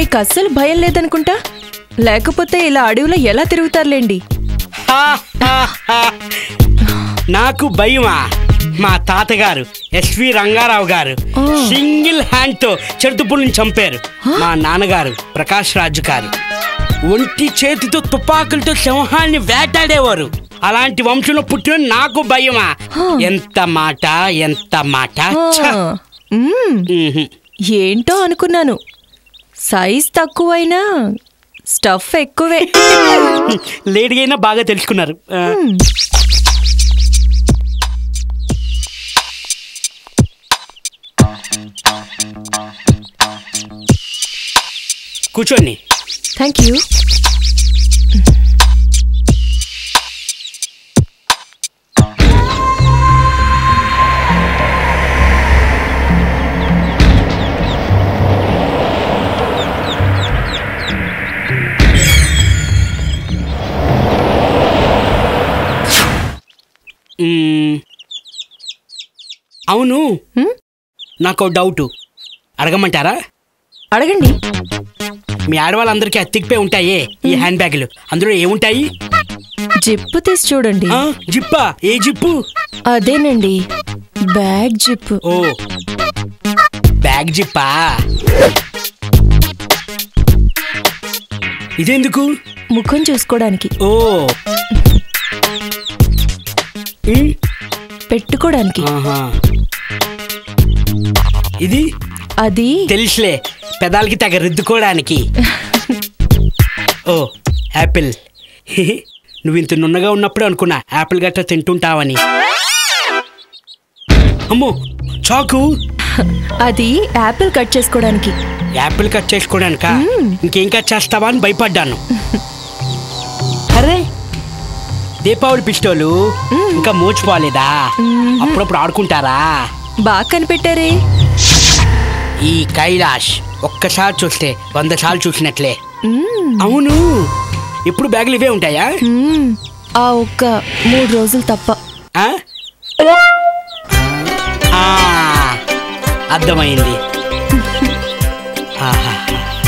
మీకు అస్సలు భయం లేదనుకుంటా లేకపోతే ఇలా అడవిలో ఎలా తిరుగుతారులేండి హా, హా, హా. నాకు భయమా మా తాతగారు ఎస్వి రంగారావు గారు ఆ. సింగిల్ హ్యాండ్ తో చెడుపుల్ని చంపారు మా నాన్నగారు ప్రకాష్ రాజు గారు ఒంటి చేతితో తుపాకులతో సింహాన్ని వేటాడేవారు అలాంటి వంశంలో పుట్టిన నాకు భయమా ఎంత మాట ఎంత మాట ఛ! ఆ, మ్మ్. మ్హూ. ఏంటో అనుకున్నాను సైజ్ తక్కువైనా స్టఫ్ ఎక్కువే లేడీగైనా బాగా తెలుసుకున్నారు ఆ, కూర్చోండి థ్యాంక్ యూ మ్మ్. అవును హ్మ్? నాకు డౌట్ అడగమంటారా అడగండి మీ ఆడవాళ్ళందరికీ అతికిపోయి ఉంటాయే ఈ హ్యాండ్ బ్యాగులు అందులో ఏముంటాయి జిప్పు తీసి చూడండి ఆ, జిప్పా ఏ జిప్పు అదేనండి బ్యాగ్ జిప్ ఓ బ్యాగ్ జిప్పా ఇదెందుకు ముఖం చూసుకోవడానికి ఓ ఉమ్, పెట్టుకోవడానికి ఆహా. ఇది అది తెలుసులే పెదాలకి తెగ రుద్దుకోవడానికి ఓ యాపిల్ నువ్వు ఇంత నున్నగా ఉన్నప్పుడు అనుకున్నా యాపిల్ గట్రా తింటుంటావని అమ్మో చాకు అది యాపిల్ కట్ చేసుకోవడానికి యాపిల్ కట్ చేసుకోవడానిక ఇంకేం కట్ చేస్తావా అని భయపడ్డాను అరే దీపావళి పిస్టోలు ఇంకా మూచిపోలేదా అప్పుడప్పుడు ఆడుకుంటారా బాగా కనిపెట్టారే ఈ కైలాష్ ఒక్కసారి చూస్తే వంద సార్లు చూసినట్లే మ్మ్. అవును ఇప్పుడు బ్యాగులు ఇవే ఉంటాయా మ్మ్. ఆ ఒక్క మూడు రోజులు తప్ప ఆ? ఆ, అర్థమైంది ఆహా.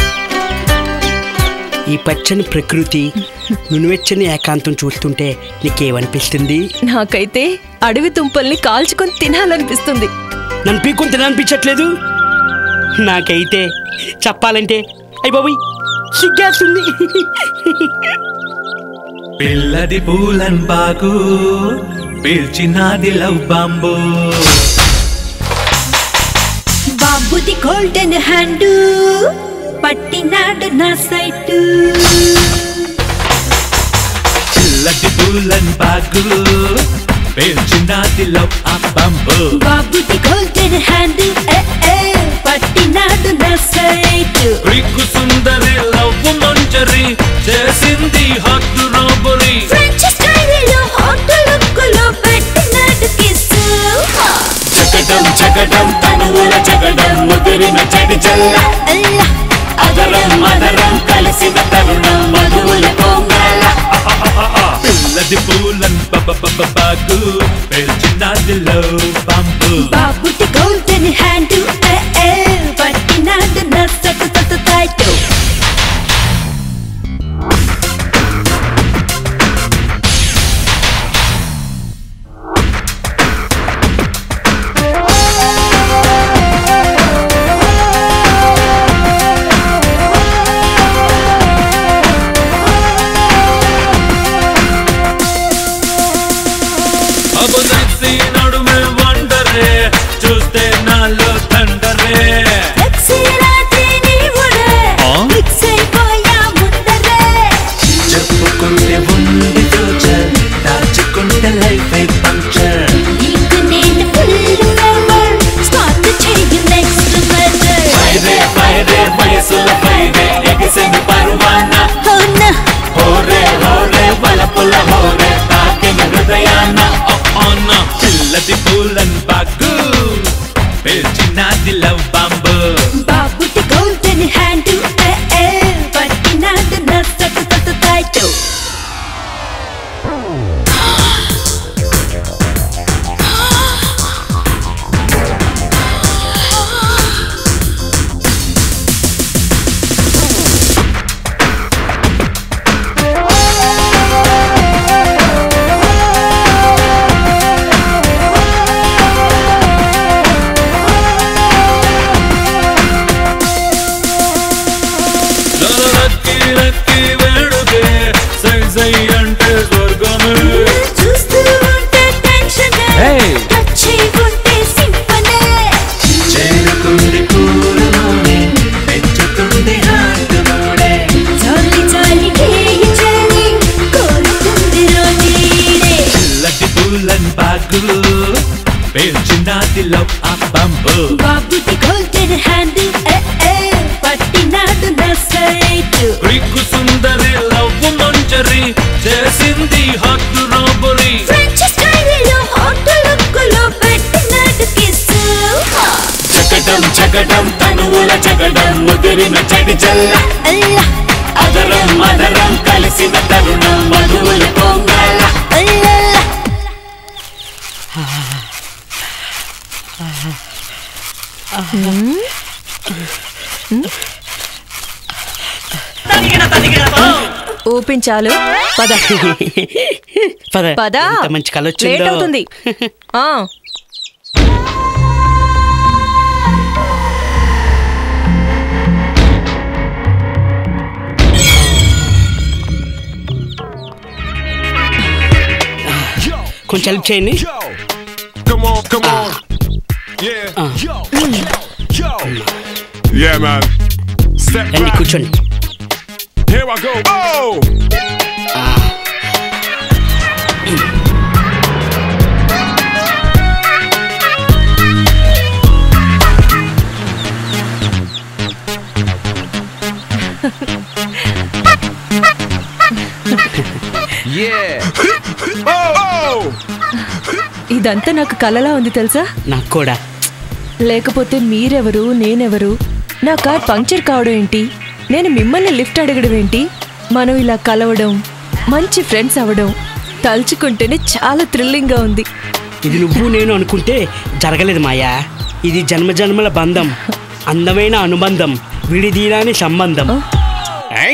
ఈ పచ్చని ప్రకృతి నునువెచ్చని ఏకాంతం చూస్తుంటే నీకేమనిపిస్తుంది నాకైతే అడవి తుంపల్ని కాల్చుకొని తినాలనిపిస్తుంది నన్ను పీక్కొని తిననిపించట్లేదు నాకైతే చెప్పాలంటే అయ్యి బాబోయ్ సిగ్గేస్తుంది పిల్లది పూలన్ బాగు పీల్చినాది లవ్ బాంబు బాబుది గోల్డెన్ హ్యాండ్ పట్టినాడు నా సైట్ పిల్లది పూలన్ బాగు పీల్చినాది లవ్ ఆ బాంబు బాబుది గోల్డెన్ హ్యాండ్ పట్టినాడు నా సైట్ రిక్కు సుందరి లవ్ మంజరి చేసింది హద్దు రాబరి ఫ్రెంచ్ స్టైల్లో హాట్ లుక్కులో పెట్టినాడు కిస్ జగడం జగడం తనువుల జగడం ముదిరిన చెడి జల్ల అదరం మదరం కలిసిన తరుణం మధువుల పొంగల పిల్లది పూలన్ బబ బబ బాగు పీల్చినాది లవ్ బాంబు బాబుది గోల్డెన్ హ్యాండ్ పట్టినాడు నా సటు సటు టైట్ అబు నడిసి నడుమే వండరే చూస్తే నాలో నాది లవ్ ఆ బంబు బాబుకి గోల్డెన్ హ్యాండ్ ఏ ఏ పట్టినాడు నా సైట్ రిక్కు సుందరి లవ్ మంజరి చేసింది హద్దు రాబరి ఫ్రెంచ్ స్టైల్లో హాట్ లుక్లో పెట్టినాడు కిస్ చకటం చకటం తనువుల చకటం ముదిరిన చడి చల్ల అల్లా అదరం మదరం కలిసిన తరుణం మధువుల పొంగల అల్లా ఊపించాలు పద పద పద ఎంత మంచి కళ లేట్ వచ్చిందో అవుతుంది ఆ కొంచెం హెల్ప్ చేయండి Come on, come on. Yeah. Yo, yo, yo. Yeah, man. Step రండి back. కూర్చోండి Here I go. Oh! Yeah. Oh, oh! ఇదంతా నాకు కలలా ఉంది తెలుసా నాకు కూడా లేకపోతే మీరెవరు నేనెవరు నా కార్ పంక్చర్ కావడం ఏంటి నేను మిమ్మల్ని లిఫ్ట్ అడగడం ఏంటి మనం ఇలా కలవడం మంచి ఫ్రెండ్స్ అవ్వడం తలుచుకుంటేనే చాలా థ్రిల్లింగ్గా ఉంది ఇది నువ్వు నేను అనుకుంటే జరగలేదు మాయా ఇది జన్మజన్మల బంధం అందమైన అనుబంధం విడిదీరాని సంబంధం ఏయ్?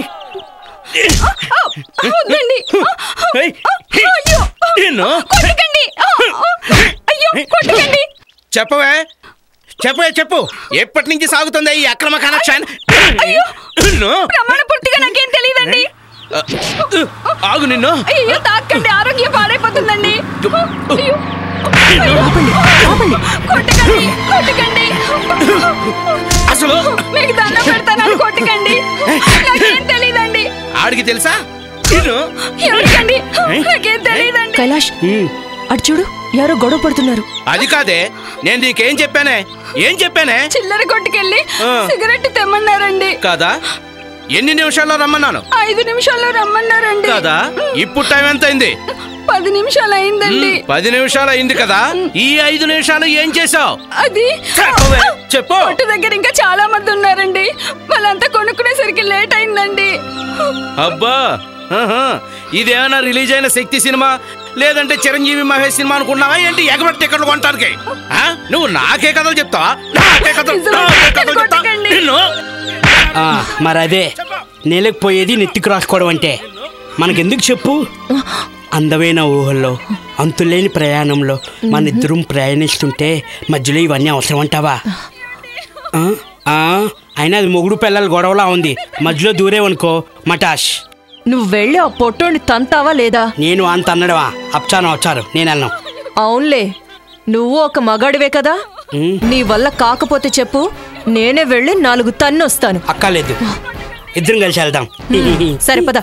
వద్దండి. ఏయ్! అయ్యో! నిన్ను? కొట్టకండి! అయ్యో కొట్టకండి చెప్పవే చెప్పవే చెప్పు ఎప్పటి నుంచి సాగుతుంది ఈ అక్రమ కనెక్షన్ నిన్ను ప్రమాణ పూర్తిగా నాకేం తెలియదండి ఆగు నిన్ను అయ్యో తాకండి ఆరోగ్యం పాడైపోతుందండి అయ్యో ఆపండి ఆపండి కొట్టకండి కొట్టకండి అసలు మీకు దండం పెడతానని కొట్టకండి నాకేం తెలియదండి ఆడికి తెలుసా నిన్ను ఎవరికండి నాకేం తెలియదండి కైలాష్ ఉమ్, అటు చూడు ఎవరో గొడవ పడుతున్నారు అది కాదే నేను నీకేం చెప్పానే ఏం చెప్పానే చిల్లర కొట్టుకెళ్ళి ఆ. సిగరెట్ తెమ్మన్నారండి కాదా ఎన్ని నిమిషాల్లో రమ్మన్నాను ఐదు నిమిషాల్లో రమ్మన్నారండి కాదా ఇప్పుడు టైం ఎంత అయింది పది నిమిషాలు అయిందండి పది నిమిషాలు అయింది కదా ఈ ఐదు నిమిషాలు ఏం చేసావు అది చెప్పవే చెప్పు కొట్టు దగ్గర ఇంకా చాలా మంది ఉన్నారండి వాళ్ళంతా కొనుక్కునేసరికి లేట్ అయిందండి అబ్బా ఆహా. ఇదేమైనా రిలీజ్ అయిన శక్తి సినిమా లేదంటే చిరంజీవి మహేష్ సినిమా అనుకున్నావా ఏంటి ఎగబెట్టి టికెట్లు కొనటానికి ఆ? నువ్వు నాకే కథలు చెప్తావా నాకే కథలు నిజమే. నాకే కథలు చెప్తా కొట్టకండి. నిన్ను ఆ, మరి అదే నేలకు పోయేది నెత్తికి రాసుకోవడం అంటే మనకెందుకు చెప్పు అందమైన ఊహల్లో అంతులేని ప్రయాణంలో మన ఇద్దరం ప్రయాణిస్తుంటే మధ్యలో ఇవన్నీ అవసరం అంటావా ఆ? ఆ, అయినా అది మొగుడు పిల్లల గొడవలా ఉంది మధ్యలో దూరేవనుకో మటాష్ నువ్వు వెళ్ళి ఆ పొట్టోని తంతావా లేదా నేను అంత అన్నడవా అప్చాను వచ్చారు నేను అన్నాం అవునులే నువ్వు ఒక మగాడివే కదా ఉమ్, నీ వల్ల కాకపోతే చెప్పు నేనే వెళ్ళి నాలుగు తన్నొస్తాను అక్కర్లేదు ఇద్దరం కలిసి వెళ్దాం సరే పద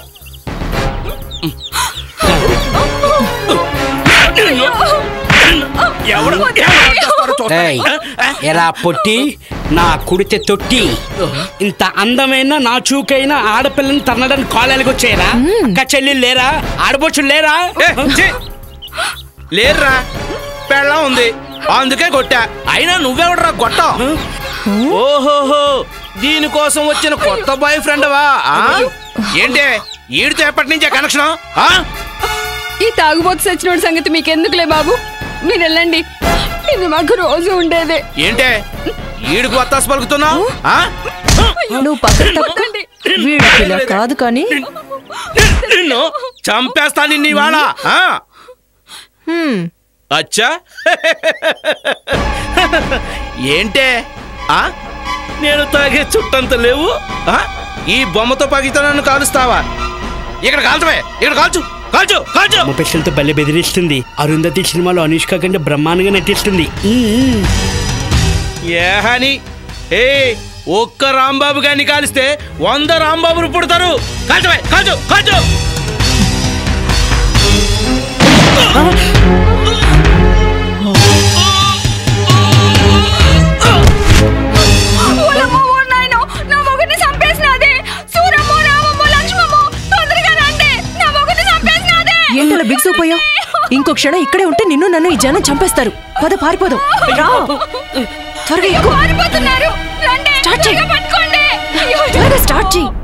ఎవడు ఎవడు చేస్తారో చూస్తా. ఏయ్, ఎరా పొట్టి నా కుడితే తొట్టి ఇంత అందమైన నా చూకైన ఆడపిల్లని తన్నడానికి కాలేలకు వచ్చాయరా అక్క చెల్లెలు లేరా ఆడబొచ్చులు లేరా ఏ, ఛీ! లేరురా పెళ్ళం ఉంది అందుకే కొట్టా అయినా నువ్వెవడరా గొట్టం ఓహోహో దీనికోసం వచ్చిన కొత్త బాయ్ ఫ్రెండ్వా ఏంటే ఈడితో ఎప్పటి నుంచే కనెక్షన్ ఈ తాగుబోతు సచ్చినోడి సంగతి మీకెందుకులే బాబు మీరు వెళ్ళండి ఇది మాకు రోజు ఉండేదే ఏంటే ఈడికి వత్తాసు పలుకుతున్నావు ఆ? నువ్వు పక్కన తప్పకండి వీడికి ఇలా కాదు కానీ నిన్ను చంపేస్తా నిన్ను ఇవాళ ఆ? హ్మ్, అచ్చా ఏంటే ఆ నేను తాగే చుట్టంత లేవు ఆ ఈ బొమ్మతో పగితో నన్ను కాలుస్తావా ఇక్కడ కాల్చవే ఇక్కడ కాల్చు కాల్చు కాల్చు ముపెషలతో బల్లె బెదిరిస్తుంది అరుంధతి సినిమాలో అనుష్క కంటే బ్రహ్మాండంగా నటిస్తుంది ఏహని ఏ ఒక్క రాంబాబు గారిని కాలిస్తే వంద రాంబాబులు పుడతారు కాల్చవే కాల్చు కాల్చు క్షణం ఇక్కడే ఉంటే నిన్ను నన్ను ఈ జనం చంపేస్తారు పద పారిపోదాం రా త్వరగా ఎక్కువ పారిపోతున్నారు రండి స్టార్ట్ చెయ్యి. త్వరగా పట్టుకోండి త్వరగా స్టార్ట్ చెయ్యి